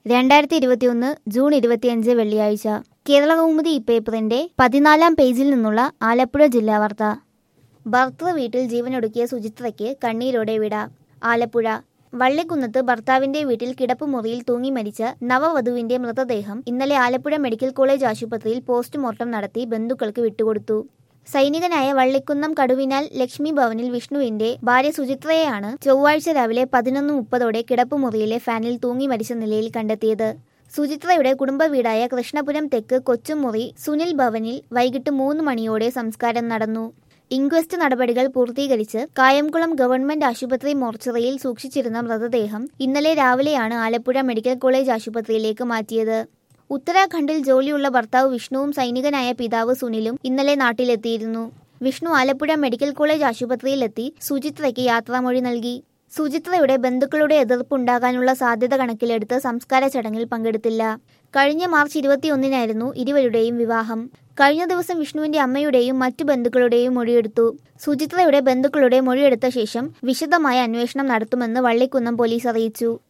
രണ്ടായിരത്തി ഇരുപത്തിയൊന്ന് ജൂൺ ഇരുപത്തിയഞ്ച് വെള്ളിയാഴ്ച കേരള കൗമുദി പേപ്പറിന്റെ പതിനാലാം പേജിൽ നിന്നുള്ള ആലപ്പുഴ ജില്ലാ വാർത്ത ഭർത്തൃ വീട്ടിൽ ജീവനൊടുക്കിയ സുചിത്രയ്ക്ക് കണ്ണീരോടെ വിട ആലപ്പുഴ വള്ളിക്കുന്നത്ത് ഭർത്താവിന്റെ വീട്ടിൽ കിടപ്പുമുറിയിൽ തൂങ്ങി മരിച്ച നവവധുവിന്റെ മൃതദേഹം ഇന്നലെ ആലപ്പുഴ മെഡിക്കൽ കോളേജ് ആശുപത്രിയിൽ പോസ്റ്റ്മോർട്ടം നടത്തി ബന്ധുക്കൾക്ക് വിട്ടുകൊടുത്തു സൈനികനായ വള്ളിക്കുന്നം കടുവിനാൽ ലക്ഷ്മി ഭവനിൽ വിഷ്ണുവിന്റെ ഭാര്യ സുചിത്രയെയാണ് ചൊവ്വാഴ്ച രാവിലെ പതിനൊന്ന് മുപ്പതോടെ കിടപ്പുമുറിയിലെ ഫാനിൽ തൂങ്ങി മരിച്ച നിലയിൽ കണ്ടെത്തിയത് സുചിത്രയുടെ കുടുംബ വീടായ കൃഷ്ണപുരം തെക്ക് കൊച്ചുമുറി സുനിൽ ഭവനിൽ വൈകിട്ട് മൂന്ന് മണിയോടെ സംസ്കാരം നടന്നു ഇൻക്വസ്റ്റ് നടപടികൾ പൂർത്തീകരിച്ച് കായംകുളം ഗവൺമെന്റ് ആശുപത്രി മോർച്ചറിയിൽ സൂക്ഷിച്ചിരുന്ന മൃതദേഹം ഇന്നലെ രാവിലെയാണ് ആലപ്പുഴ മെഡിക്കൽ കോളേജ് ആശുപത്രിയിലേക്ക് മാറ്റിയത് ഉത്തരാഖണ്ഡിൽ ജോലിയുള്ള ഭർത്താവ് വിഷ്ണുവും സൈനികനായ പിതാവ് സുനിലും ഇന്നലെ നാട്ടിലെത്തിയിരുന്നു വിഷ്ണു ആലപ്പുഴ മെഡിക്കൽ കോളേജ് ആശുപത്രിയിലെത്തി സുചിത്രയ്ക്ക് യാത്രാമൊഴി നൽകി സുചിത്രയുടെ ബന്ധുക്കളുടെ എതിർപ്പുണ്ടാകാനുള്ള സാധ്യത കണക്കിലെടുത്ത് സംസ്കാര ചടങ്ങിൽ പങ്കെടുത്തില്ല കഴിഞ്ഞ മാർച്ച് ഇരുപത്തിയൊന്നിനായിരുന്നു ഇരുവരുടെയും വിവാഹം കഴിഞ്ഞ ദിവസം വിഷ്ണുവിന്റെ അമ്മയുടെയും മറ്റു ബന്ധുക്കളുടെയും മൊഴിയെടുത്തു സുചിത്രയുടെ ബന്ധുക്കളുടെ മൊഴിയെടുത്ത ശേഷം വിശദമായ അന്വേഷണം നടത്തുമെന്ന് വള്ളിക്കുന്നം പോലീസ് അറിയിച്ചു